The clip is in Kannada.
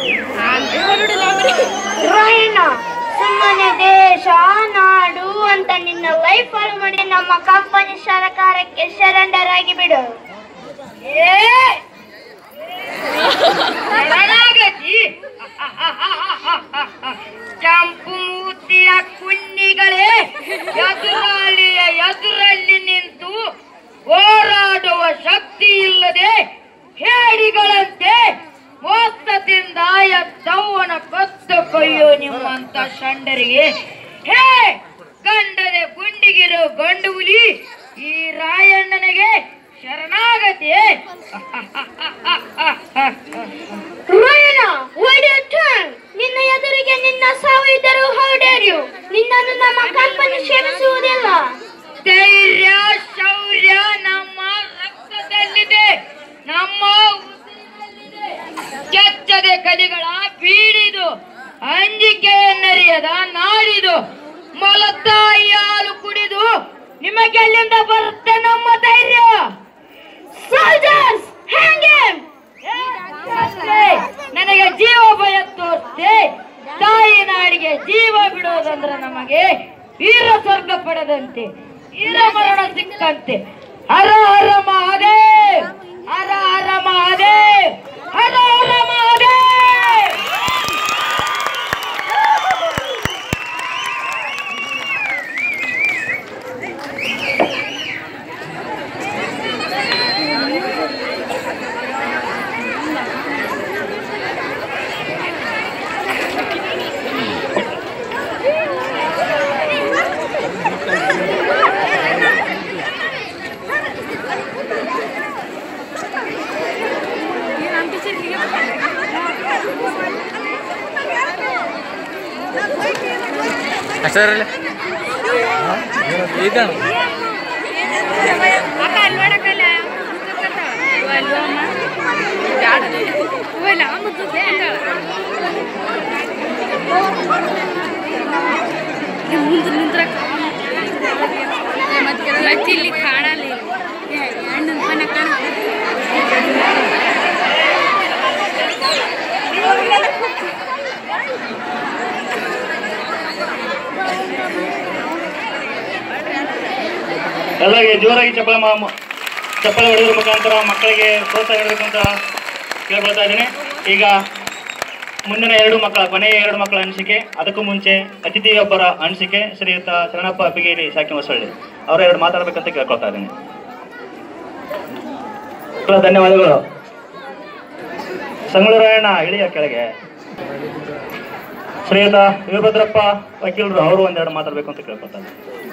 ರಾಯಣ್ಣ ಸುಮ್ಮನೆ ದೇಶ ನಾಡು ಅಂತ ನಿನ್ನ ಲೈಫ್ ಹಾಳು ಮಾಡಿ ನಮ್ಮ ಕಂಪನಿ ಸರ್ಕಾರಕ್ಕೆ ಸರೆಂಡರ್ ಆಗಿ ಬಿಡು ಏ ಶರಣಾಗತಿ ಕೆಂಪು ಮೂತಿಯ ಕುನ್ನಿಗಳೇ ಎದುರಾಳಿಯ ಎದುರಲ್ಲಿ ನಿಂತು ಹೋರಾಡುವ ಶಕ್ತಿ ಇಲ್ಲದೆ ಹೇಡಿಗಳಂತೆ ಮೋಸದಿಂದ ಎದ್ದವನ ಕತ್ತು ಕೊಯ್ಯೋ ನಿಮ್ಮಂತ ಷಂಡರಿಗೆ ಹೇ ಗಂಡದೆ ಗುಂಡಿಗಿರೋ ಗಂಡು ಹುಲಿ ಈ ರಾಯಣ್ಣನಿಗೆ ಶರಣಾಗತಿ ರಾಯಣ್ಣ what you turn? ನಿನ್ನ ಎದುರಿಗೆ ನಿನ್ನ ಸಾವು ಇದ್ದರೂ how dare you? ನಿನ್ನನ್ನು ನಮ್ಮ ಕಂಪನಿ ಕ್ಷಮಿಸುವುದಿಲ್ಲ ಧೈರ್ಯ ಶೌರ್ಯ ನಮ್ಮ ರಕ್ತದಲ್ಲಿದೆ ನಮ್ಮ ಉಸಿರಿನಲ್ಲಿದೆ. ಕೆಚ್ಚದೆ ಕಲಿಗಳ ಬೀಡಿದು ಅಂಜಿಕೆಯನ್ನರಿಯದ ನಾಡಿದು ಮೊಲತಾಯಿ ಹಾಲು ಕುಡಿದು ನಿಮಗೆಲ್ಲಿಂದ ಬರುತ್ತೆ ನಮ್ಮ ಧೈರ್ಯ ಸೋಲ್ಜರ್ಸ್ hang him ಏ, ನನಗೆ ಜೀವ ಭಯ ತೋರಿಸಿ ತಾಯಿ ನಾಡಿಗೆ ಜೀವ ಬಿಡೋದಂದ್ರೆ ನಮಗೆ ವೀರ ಸ್ವರ್ಗ ಪಡೆದಂತೆ ವೀರ ಮರಣ ಸಿಕ್ಕಂತೆ ಹರ ಹರ ಮಹಾದೇವ್ ಹರ ಹರ ಮಹಾದೇವ್ ಹರ ಹರ ಮಹಾದೇವ್ ಅಷ್ಟರಲ್ಲಿ ಇದ್ದಾನು ಇಲ್ಲಿ ಕಾಣಲಿ ಹಣ್ಣು ಕಾಣ ಎಲ್ಲರಿಗೆ ಜೋರಾಗಿ ಚಪ್ಪಳ ಮಾ- ಚಪ್ಪಳ ಹೊಡೆಯೋದ್ರ ಮುಖಾಂತರ ಮಕ್ಕಳಿಗೆ ಪ್ರೋತ್ಸಾಹ ನೀಡಬೇಕು ಅಂತ ಕೇಳ್ಕೊಳ್ತಾ ಇದ್ದೀನಿ ಈಗ ಮುಂದಿನ ಎರಡು ಮಕ್ಕಳ ಕೊನೆಯ ಎರಡು ಮಕ್ಕಳ ಅನಿಸಿಕೆ ಅದಕ್ಕೂ ಮುಂಚೆ ಅತಿಥಿಯೊಬ್ಬರ ಅನಿಸಿಕೆ ಶ್ರೀಯುತ ಶರಣಪ್ಪ ಅಪ್ಪಿಗೇರಿ ಸಾಕಿ ಹೊಸಳ್ಳಿ ಅವರ ಎರಡು ಮಾತಾಡಬೇಕಂತ ಕೇಳ್ಕೊಳ್ತಾ ಇದ್ದೀನಿ ಮಕ್ಕಳ ಧನ್ಯವಾದಗಳು ಸಂಗಳೂರಾಯಣ ಇಳಿಯ ಕೆಳಗೆ ಶ್ರೀಯುತ ವೀರಭದ್ರಪ್ಪ ವಕೀಲರು ಅವರು ಒಂದೆರಡು ಮಾತಾಡಬೇಕು ಅಂತ ಕೇಳ್ಕೊಳ್ತಾ ಇದ್ದೀನಿ